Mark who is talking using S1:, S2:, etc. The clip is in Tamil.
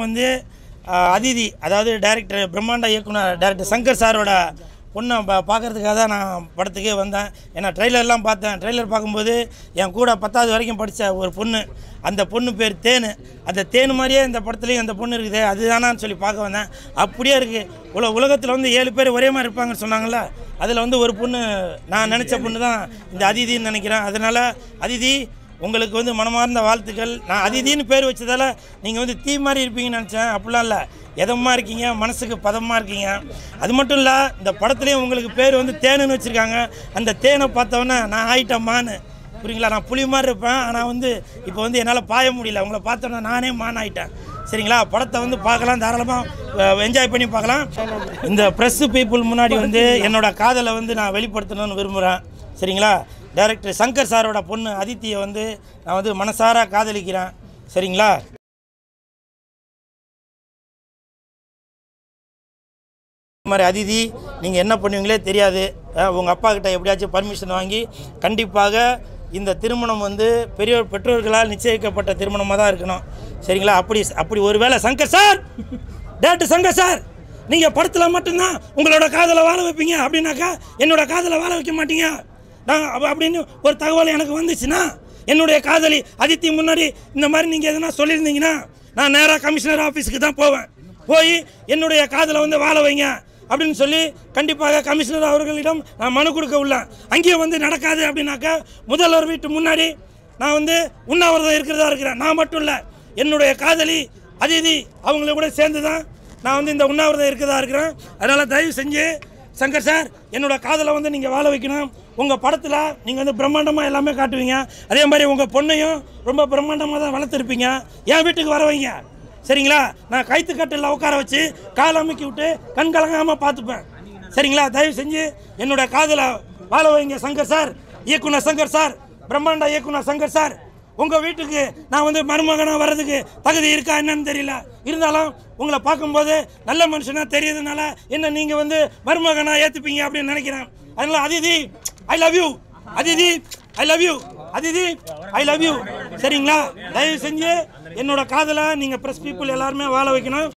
S1: வந்து ஆஹ், அதிதி அதாவது டைரக்டர் பிரம்மாண்ட இயக்குனர் டைரக்டர் சங்கர் சாரோட பொண்ணை பா பார்க்கறதுக்காக தான் நான் படத்துக்கே வந்தேன் ஏன்னா ட்ரெய்லர்லாம் பார்த்தேன் ட்ரெய்லர் பார்க்கும்போது என் கூட பத்தாவது வரைக்கும் படித்த ஒரு பொண்ணு அந்த பொண்ணு பேர் தேனு அந்த தேனு மாதிரியே இந்த படத்துலேயும் அந்த பொண்ணு இருக்குது அதுதானான்னு சொல்லி பார்க்க வந்தேன் அப்படியே இருக்குது உல உலகத்தில் வந்து ஏழு பேர் ஒரே மாதிரி இருப்பாங்கன்னு சொன்னாங்கல்ல அதில் வந்து ஒரு பொண்ணு நான் நினச்ச பொண்ணு தான் இந்த அதிதின்னு நினைக்கிறேன் அதனால் அதிதி உங்களுக்கு வந்து மனமார்ந்த வாழ்த்துக்கள் நான் அதிதின்னு பேர் வச்சதால நீங்கள் வந்து தீ மாதிரி இருப்பீங்கன்னு நினச்சேன் அப்படிலாம் இல்லை எதமாக இருக்கீங்க மனசுக்கு பதமாக இருக்கீங்க அது மட்டும் இல்லை இந்த படத்துலேயும் உங்களுக்கு பேர் வந்து தேனுன்னு வச்சுருக்காங்க அந்த தேனை பார்த்தோன்னே நான் ஆயிட்டேன் மானு புரியுங்களா நான் புலி மாதிரி இருப்பேன் ஆனால் வந்து இப்போ வந்து என்னால் பாய முடியல உங்களை பார்த்தோன்னே நானே மான் ஆயிட்டேன் சரிங்களா படத்தை வந்து பார்க்கலாம் தாராளமாக என்ஜாய் பண்ணி பார்க்கலாம் இந்த ப்ரெஸ் பீப்புள் முன்னாடி வந்து என்னோட காதலை வந்து நான் வெளிப்படுத்தணும்னு விரும்புகிறேன் சரிங்களா டைரக்டர் சங்கர் சாரோட பொண்ணு அதித்தியை வந்து நான் வந்து மனசார காதலிக்கிறேன் சரிங்களா இந்த மாதிரி அதிதி நீங்கள் என்ன பண்ணுவீங்களே தெரியாது உங்கள் அப்பா கிட்ட எப்படியாச்சும் பர்மிஷன் வாங்கி கண்டிப்பாக இந்த திருமணம் வந்து பெரியோர் பெற்றோர்களால் நிச்சயிக்கப்பட்ட திருமணமாக தான் இருக்கணும் சரிங்களா அப்படி அப்படி ஒருவேளை Shankar sir director Shankar sir நீங்கள் படத்தில் மட்டும்தான் உங்களோட காதலை வாழ வைப்பீங்க அப்படின்னாக்கா என்னோட காதலை வாழ வைக்க மாட்டீங்க நான் அப்ப- அப்படின்னு ஒரு தகவல் எனக்கு வந்துச்சுன்னா என்னுடைய காதலி அதித்தி முன்னாடி இந்த மாதிரி நீங்கள் எதனா சொல்லியிருந்தீங்கன்னா நான் நேராக கமிஷனர் ஆஃபீஸுக்கு தான் போவேன் போய் என்னுடைய காதலை வந்து வாழ வைங்க அப்படின்னு சொல்லி கண்டிப்பாக கமிஷனர் அவர்களிடம் நான் மனு கொடுக்க உள்ளேன் அங்கேயும் வந்து நடக்காது அப்படின்னாக்கா முதல்வர் வீட்டு முன்னாடி நான் வந்து உண்ணாவிரதம் இருக்கிறதா இருக்கிறேன் நான் மட்டும் இல்லை என்னுடைய காதலி அதிதி அவங்கள கூட சேர்ந்து தான் நான் வந்து இந்த உண்ணாவிரதம் இருக்கிறதா இருக்கிறேன் அதனால் தயவு செஞ்சு சங்கர் சார் என்னோட காதலை வந்து நீங்கள் வாழ வைக்கணும் உங்கள் படத்தில் நீங்கள் வந்து பிரம்மாண்டமாக எல்லாமே காட்டுவீங்க அதே மாதிரி உங்கள் பொண்ணையும் ரொம்ப பிரம்மாண்டமாக தான் வளர்த்துருப்பீங்க என் வீட்டுக்கு வர வைங்க சரிங்களா நான் கைத்து கட்டில் உட்கார வச்சு கால் அமுக்கி விட்டு கண் கலங்காமல் பார்த்துப்பேன் சரிங்களா தயவு செஞ்சு என்னோட காதலை வாழ வைங்க சங்கர் சார் இயக்குனர் சங்கர் சார் பிரம்மாண்ட இயக்குனர் சங்கர் சார் உங்கள் வீட்டுக்கு நான் வந்து மருமகனாக வர்றதுக்கு தகுதி இருக்கா என்னன்னு தெரியல இருந்தாலும் உங்களை பார்க்கும்போது நல்ல மனுஷனாக தெரியுதுனால என்ன நீங்கள் வந்து மருமகனாக ஏற்றுப்பீங்க அப்படின்னு நினைக்கிறேன் அதனால Aditi I love you Aditi I love you Aditi I love you சரிங்களா தயவு செஞ்சு என்னோட காதலை நீங்கள் ப்ரெஸ் பீப்புள் எல்லாருமே வாழ வைக்கணும்